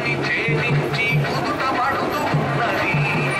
మట్టి ఛేదించి కుదుట పడుతున్నది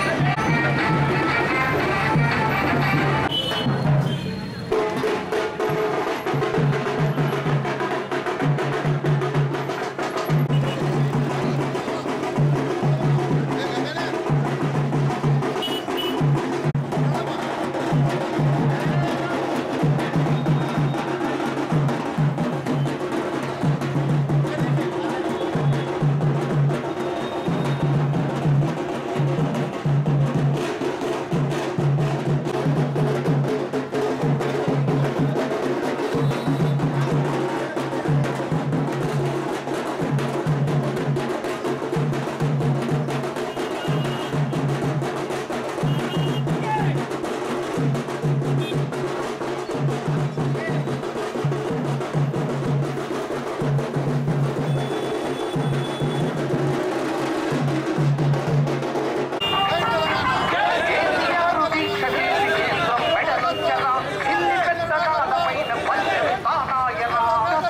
కేసీఆర్ దీక్ష చేసి కేంద్రం మెడలించగా ఢిల్లీ పెద్దగాలపైన పల్లె తానాయనా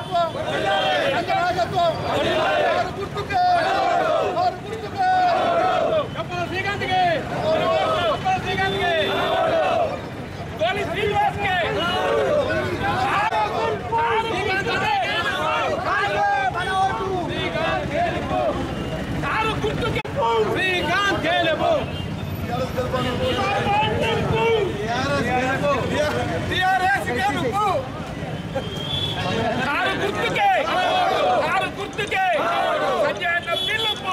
శ్రీకాంత్ గెలుపు టిఆర్ఎస్ గెలుపు కారు గుర్తుకే కారు గుర్తుకే సంజయ్ అన్న పిలుపు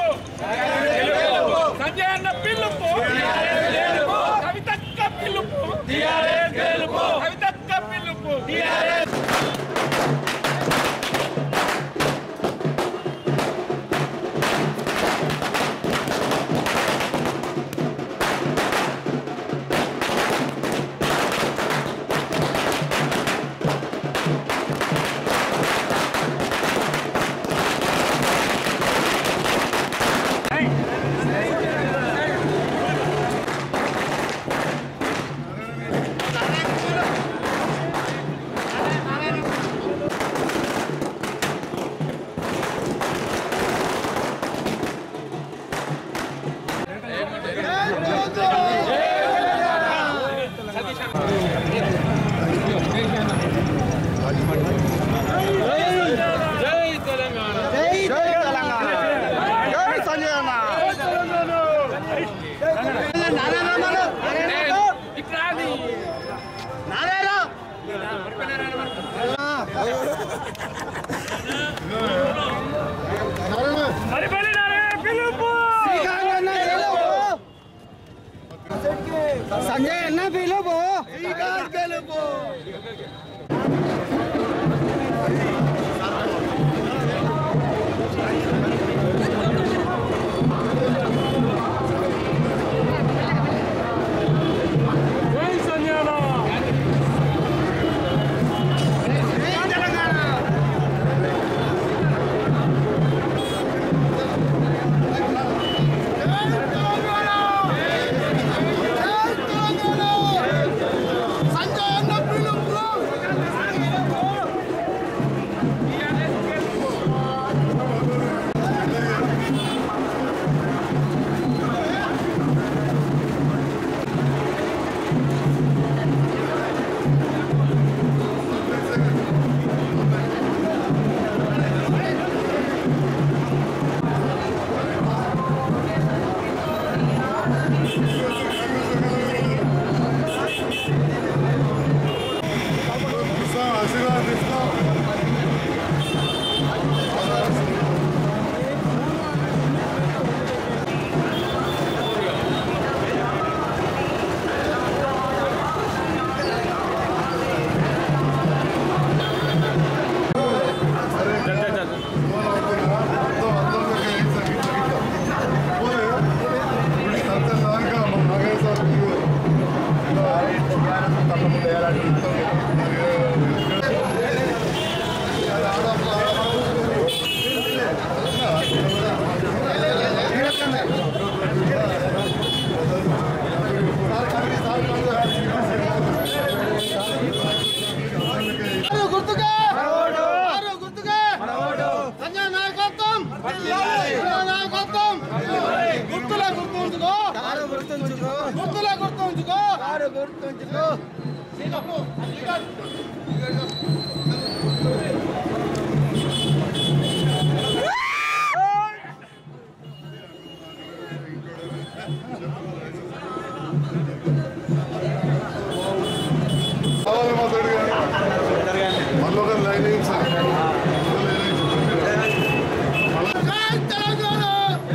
సంజయ్ అన్న పిలుపు కవితక్క పిలుపు కవితక్క పిలుపు గుర్తుంచుకో గుర్తులే గుర్తుంచుకో కారు గుర్తుంచుకో కావాలి మాట్లాడు మనలో ఒక లైన్ వేయండి సార్ తెలంగాణ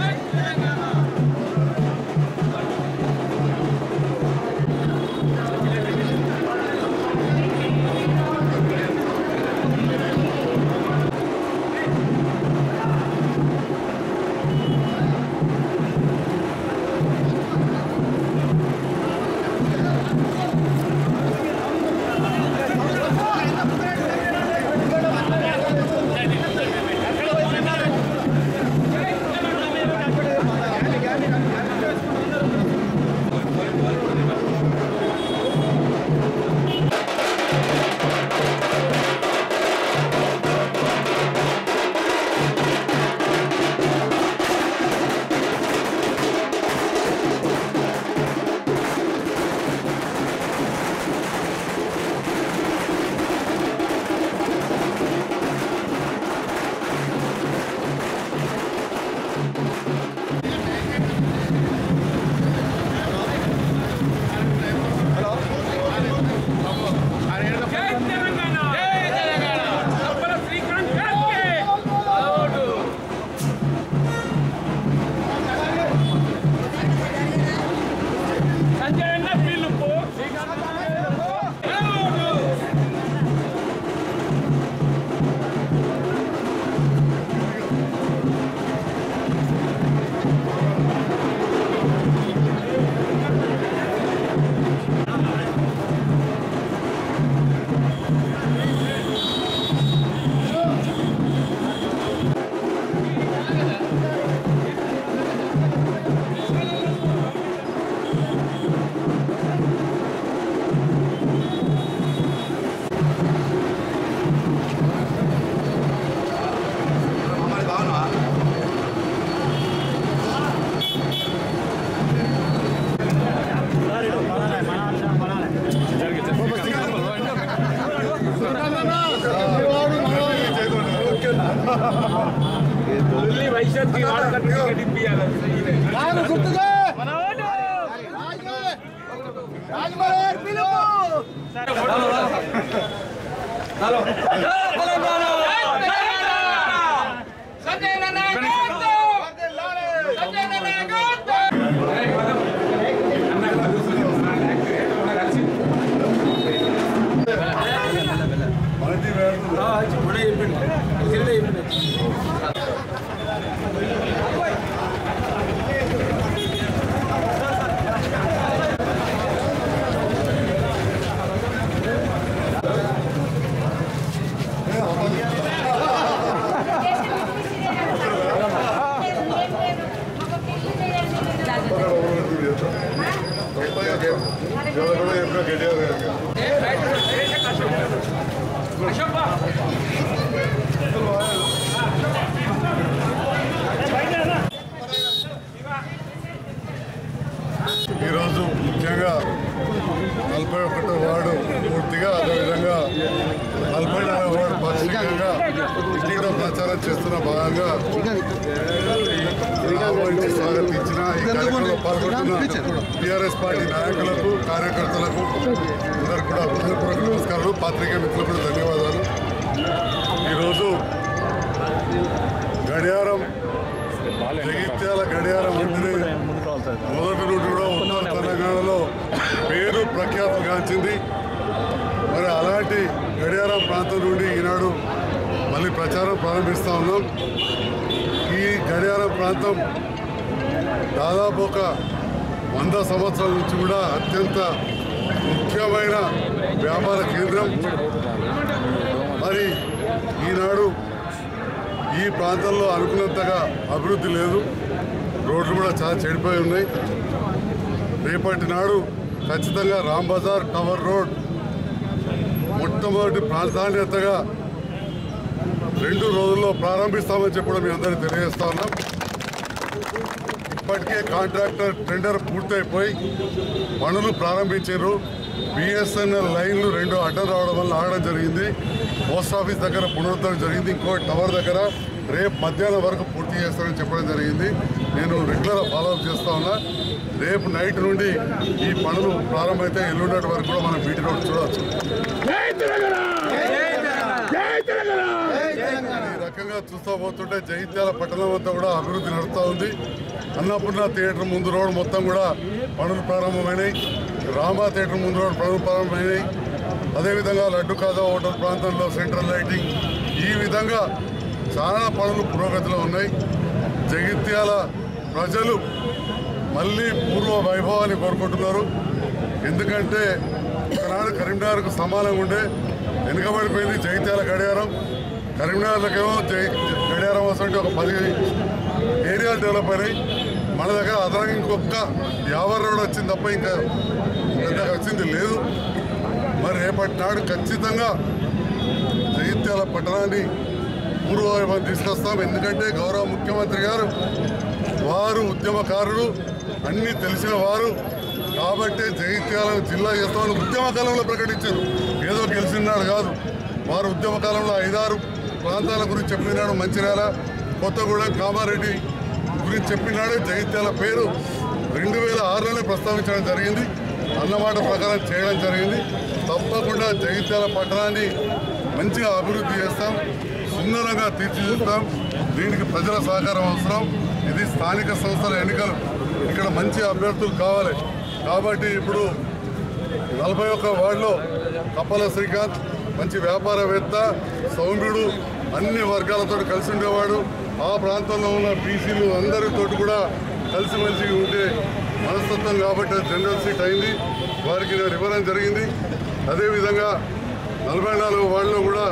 జై తెలంగాణ జై తెలంగాణ అప్పల శ్రీకాంత్ గారికి సంజయ్ అన్న పిలుపు శ్రీకాంత్ ఢిల్లీ వైశాఖి వాడకట్టు టికెట్ ఇప్పియాలి కారు గుర్తుగా రాజమౌళి పిలుపు సంజయ్ అన్న నాయకత్వం సంజయ్ అన్న నాయకత్వం మనది వేడుతుంది ఎవరు కూడా ఎప్పుడో గట్టిగా అశోక్ బా ఈరోజు ముఖ్యంగా నలభై ఒకటో వార్డు పూర్తిగా అదేవిధంగా నలభై నాలుగో వార్డు పాక్షికంగా ఇంటిలో ప్రచారం చేస్తున్న భాగంగా రాబోయే స్వాగతించిన ఈ కార్యక్రమంలో పాల్గొంటున్న టీఆర్ఎస్ పార్టీ నాయకులకు కార్యకర్తలకు అందరు కూడా హృదయపూర్వక నమస్కారాలు పాత్రికేయ మిత్రులకు కూడా ధన్యవాదాలు ఈరోజు గడియారం జగిత్యాల గడియారం అంటేనే మొదటి నుండి కూడా ఉత్తర తెలంగాణలో పేరు ప్రఖ్యాతులు గాంచింది మరి అలాంటి గడియారం ప్రాంతం నుండి ఈనాడు మళ్ళీ ప్రచారం ప్రారంభిస్తూ ఉన్నాం ఈ గడియారం ప్రాంతం దాదాపు ఒక వంద సంవత్సరాల నుంచి కూడా అత్యంత ముఖ్యమైన వ్యాపార కేంద్రం మరి ఈనాడు ఈ ప్రాంతంలో అనుకున్నంతగా అభివృద్ధి లేదు రోడ్లు కూడా చాలా చెడిపోయి ఉన్నాయి రేపటి నాడు ఖచ్చితంగా రామ్ బజార్ టవర్ రోడ్ మొట్టమొదటి ప్రాధాన్యతగా రెండు రోజుల్లో ప్రారంభిస్తామని చెప్పడం మీ అందరికీ తెలియజేస్తా ఉన్నాం ఇప్పటికే కాంట్రాక్టర్ టెండర్ పూర్తయిపోయి పనులు ప్రారంభించారు బిఎస్ఎన్ఎల్ లైన్లు రెండు అడ్డం రావడం వల్ల ఆగడం జరిగింది పోస్ట్ ఆఫీస్ దగ్గర పునరుద్ధరణ జరిగింది ఇంకో టవర్ దగ్గర రేపు మధ్యాహ్నం వరకు పూర్తి చేస్తారని చెప్పడం జరిగింది నేను రెగ్యులర్ ఫాలోఅప్ చేస్తా ఉన్నా రేపు నైట్ నుండి ఈ పనులు ప్రారంభమైతే ఎల్లుండటి వరకు కూడా మనం బీటీ రోడ్ చూడవచ్చు ఈ రకంగా చూస్తూ పోతుంటే జగిత్యాల పట్టణం అంతా కూడా అభివృద్ధి నడుస్తూ ఉంది అన్నపూర్ణ థియేటర్ ముందు రోడ్ మొత్తం కూడా పనులు ప్రారంభమైనాయి రామా థియేటర్ ముందు రోడ్ పనులు ప్రారంభమైనాయి అదేవిధంగా లడ్డు కాదా హోటల్ ప్రాంతంలో సెంట్రల్ లైటింగ్ ఈ విధంగా చాలా పనులు పురోగతిలో ఉన్నాయి జగిత్యాల ప్రజలు మళ్ళీ పూర్వ వైభవాన్ని కోరుకుంటున్నారు ఎందుకంటే ఒకనాడు కరీంనగర్కు సమానంగా ఉండే వెనుకబడిపోయింది జగిత్యాల గడియారం కరీంనగర్లకేమో జై గడియారం వస్తుంటే ఒక పది ఏరియాలు డెవలప్ అయినాయి మన దగ్గర అదనంగా ఇంకొక యాభై రోడ్ వచ్చింది తప్ప ఇంకా పెద్దగా వచ్చింది లేదు మరి రేపటి నాడు ఖచ్చితంగా జగిత్యాల పట్టణాన్ని పూర్వవైభవం తీసుకొస్తాం ఎందుకంటే గౌరవ ముఖ్యమంత్రి గారు వారు ఉద్యమకారులు అన్నీ తెలిసిన వారు కాబట్టి జగిత్యాలను జిల్లా చేస్తామని ఉద్యమ కాలంలో ప్రకటించారు ఏదో గెలిచినాడు కాదు వారు ఉద్యమ కాలంలో ఐదారు ప్రాంతాల గురించి చెప్పినాడు మంచిర్యాల కొత్తగూడెం కామారెడ్డి గురించి చెప్పినాడు జగిత్యాల పేరు రెండు వేల ఆరులోనే ప్రస్తావించడం జరిగింది అన్నమాట ప్రకారం చేయడం జరిగింది తప్పకుండా జగిత్యాల పట్టణాన్ని మంచిగా అభివృద్ధి చేస్తాం సుందరంగా తీర్చిదిద్దాం దీనికి ప్రజల సహకారం అవసరం ఇది స్థానిక సంస్థల ఎన్నికలు ఇక్కడ మంచి అభ్యర్థులు కావాలి కాబట్టి ఇప్పుడు నలభై ఒక్క వార్డులో కప్పల శ్రీకాంత్ మంచి వ్యాపారవేత్త సౌమ్యుడు అన్ని వర్గాలతో కలిసి ఉండేవాడు ఆ ప్రాంతంలో ఉన్న బీసీలు అందరితోటి కూడా కలిసిమెలిసి ఉండే మనస్తత్వం కాబట్టి అది జనరల్ సీట్ అయింది వారికి నేను ఇవ్వడం జరిగింది అదేవిధంగా నలభై నాలుగు వార్డులో కూడా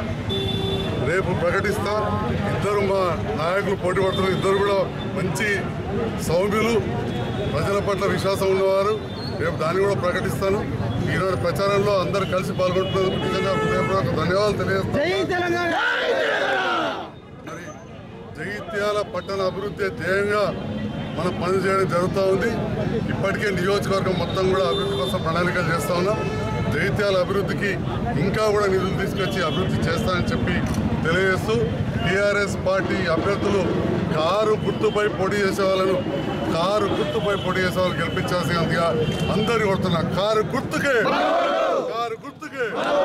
రేపు ప్రకటిస్తా ఇద్దరు మా నాయకులు పోటీ పడుతున్నారు ఇద్దరు కూడా మంచి సౌమ్యులు ప్రజల పట్ల విశ్వాసం ఉన్నవారు రేపు దాన్ని కూడా ప్రకటిస్తాను ఈనాడు ప్రచారంలో అందరు కలిసి పాల్గొంటున్నందుకు నిజంగా హృదయపూర్వక ధన్యవాదాలు తెలియజేస్తాను మరి జగిత్యాల పట్టణ అభివృద్ధి ధ్యేయంగా మనం పనులు చేయడం జరుగుతూ ఉంది ఇప్పటికే నియోజకవర్గం మొత్తం కూడా అభివృద్ధి కోసం ప్రణాళికలు చేస్తా ఉన్నాం జగిత్యాల అభివృద్ధికి ఇంకా కూడా నిధులు తీసుకొచ్చి అభివృద్ధి చేస్తానని చెప్పి తెలియజేస్తూ టీఆర్ఎస్ పార్టీ అభ్యర్థులు కారు గుర్తుపై పోటీ చేసే వాళ్ళను కారు గుర్తుపై పోటీ చేసే వాళ్ళు గెలిపించాల్సిందిగా అందరు కొడుతున్నా కారు గుర్తుకే కారు గుర్తుకే